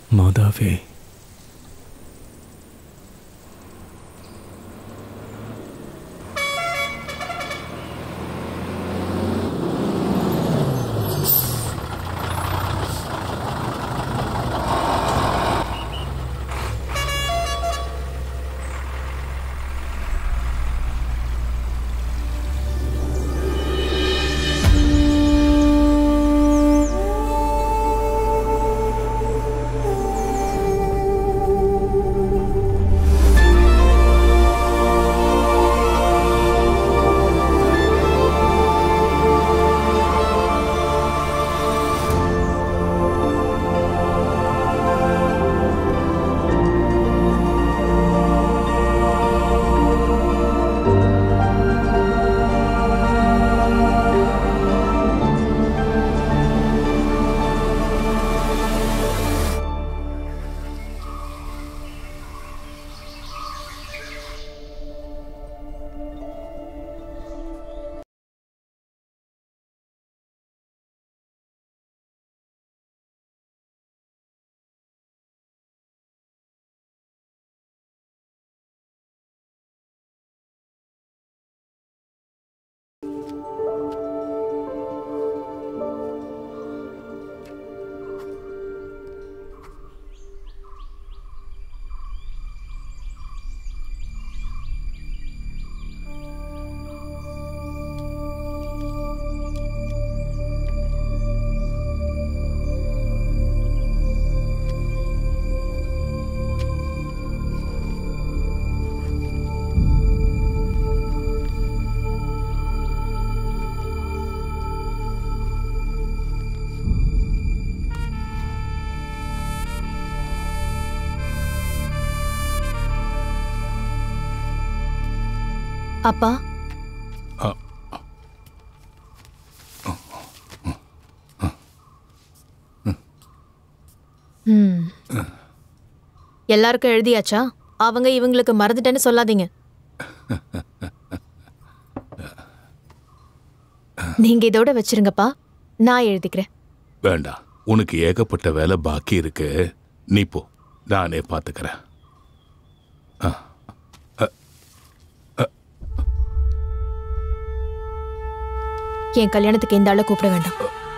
மாதாவே அப்பா ம் எல்லாருக்கும் எழுதியாச்சா அவங்க இவங்களுக்கு மறந்துட்டேன்னு சொல்லாதீங்க நீங்க இதோட வச்சிருங்கப்பா நான் எழுதிக்கிறேன் வேண்டாம் உனக்கு ஏகப்பட்ட வேலை பாக்கி இருக்கு நீ போ நானே பார்த்துக்கிறேன் என் கல்யாணத்துக்கு இந்த ஆளை கூப்பிட வேண்டாம்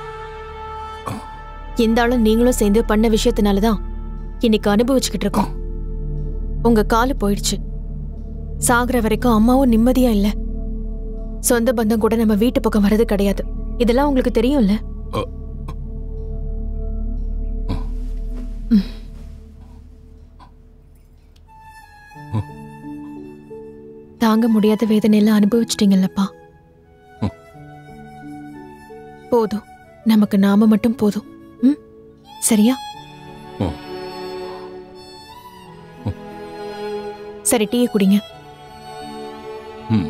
இந்த ஆளும் நீங்களும் சேர்ந்து பண்ண விஷயத்தினால தான் இன்னைக்கு அனுபவிச்சுக்கிட்டு இருக்கோம் உங்க காலு போயிடுச்சு சாகுற வரைக்கும் அம்மாவும் நிம்மதியா இல்ல சொந்த பந்தம் கூட நம்ம வீட்டு பக்கம் வர்றது கிடையாது இதெல்லாம் உங்களுக்கு தெரியும்ல அ. ம். தாங்க முடியாத வேதனையெல்லாம் அனுபவிச்சிட்டீங்கல்லப்பா போதும் நமக்கு நாம மட்டும் போதும் ம் சரியா ம். சரி டீயை குடிங்க ம்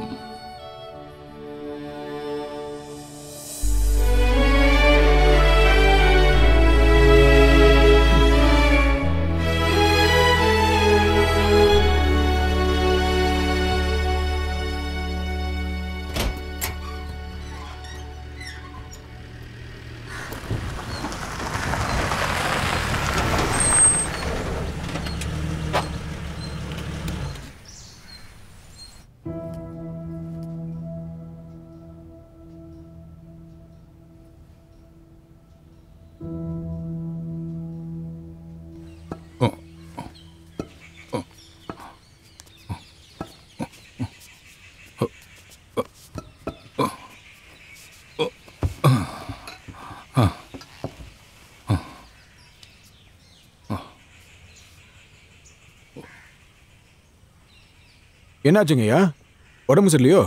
என்னாச்சுங்கய்யா உடம்பு சரியில்லையோ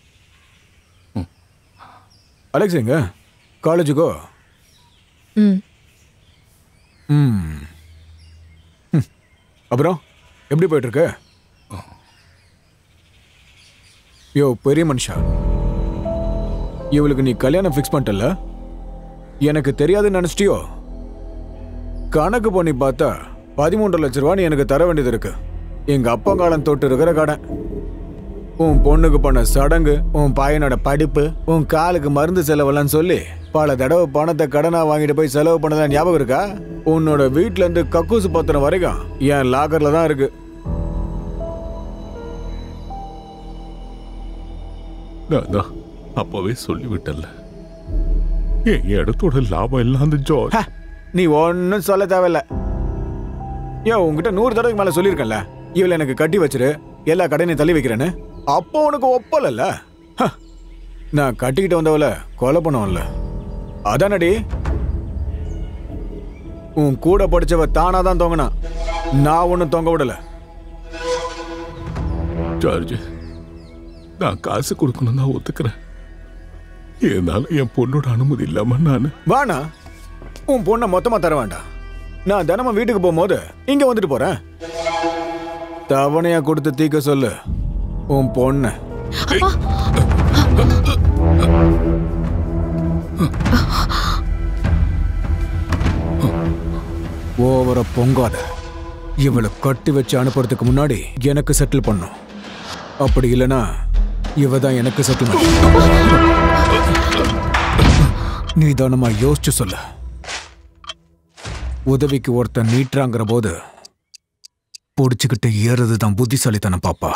அலெக்ஸ் எங்க காலேஜுக்கோ ம் ம் ம். அப்புறம் எப்படி போயிட்டு இருக்கு யோ பெரிய மனுஷா இவளுக்கு நீ கல்யாணம் ஃபிக்ஸ் பண்ணிட்டல எனக்கு தெரியாதுன்னு நினச்சிட்டியோ கணக்கு பண்ணி பார்த்தா பதிமூன்று லட்ச ரூபா நீ எனக்கு தர வேண்டியது இருக்கு எங்க அப்பா காலம் தொட்டு இருக்கிற கடன் உன் பொண்ணுக்கு பண்ண சடங்கு உன் பையனோட படிப்பு உன் காலுக்கு மருந்து செலவெல்லாம் சொல்லி பல தடவை பணத்தை கடனா வாங்கிட்டு போய் செலவு பண்ணதா ஞாபகம் இருக்கா உன்னோட வீட்ல இருந்து கக்கூசு பத்திரம் வரைக்கும் என் லாக்கர்ல தான் இருக்கு நான் தான் அப்பவே சொல்லிவிட்டல என் இடத்தோட லாபம் எல்லாம் அந்த ஜார்ஜ் ஹ, நீ ஒன்னும் சொல்ல தேவையில்ல ஏன் உன்கிட்ட நூறு தடவைக்கு மேல சொல்லியிருக்கேன்ல இவளை எனக்கு கட்டி வச்சிரு எல்லா கடனையும் தள்ளி வைக்கிறேன்னு அப்போ உனக்கு ஒப்பலல்ல ஹ, நான் கட்டிக்கிட்டு வந்தவள கொலை பண்ணுவன்ல அதானடி உன் கூட படிச்சவ தானா தான் தொங்கினா நான் ஒன்னும் தொங்க விடல ஜார்ஜ் நான் காசு கொடுக்கணும் தான் ஒத்துக்கிறேன் இருந்தாலும் என் பொண்ணோட அனுமதி இல்லாம நான் வாண்ணா உன் பொண்ணை மொத்தமா தர வேண்டாம் நான் தினமும் வீட்டுக்கு போகும்போது இங்க வந்துட்டு போறேன் தவணையா கொடுத்து தீக்க சொல்லு உன் பொண்ணு ஓவர பொங்காத இவளை கட்டி வச்சு அனுப்புறதுக்கு முன்னாடி எனக்கு செட்டில் பண்ணும் அப்படி இல்லைன்னா இவ தான் எனக்கு செட்டில் நீதானமா யோசிச்சு சொல்லு உதவிக்கு ஒருத்தன் நீட்டுறாங்கிற போது பொடிச்சுக்கிட்டு ஏறது தான் புத்திசாலித்தனம் பாப்பா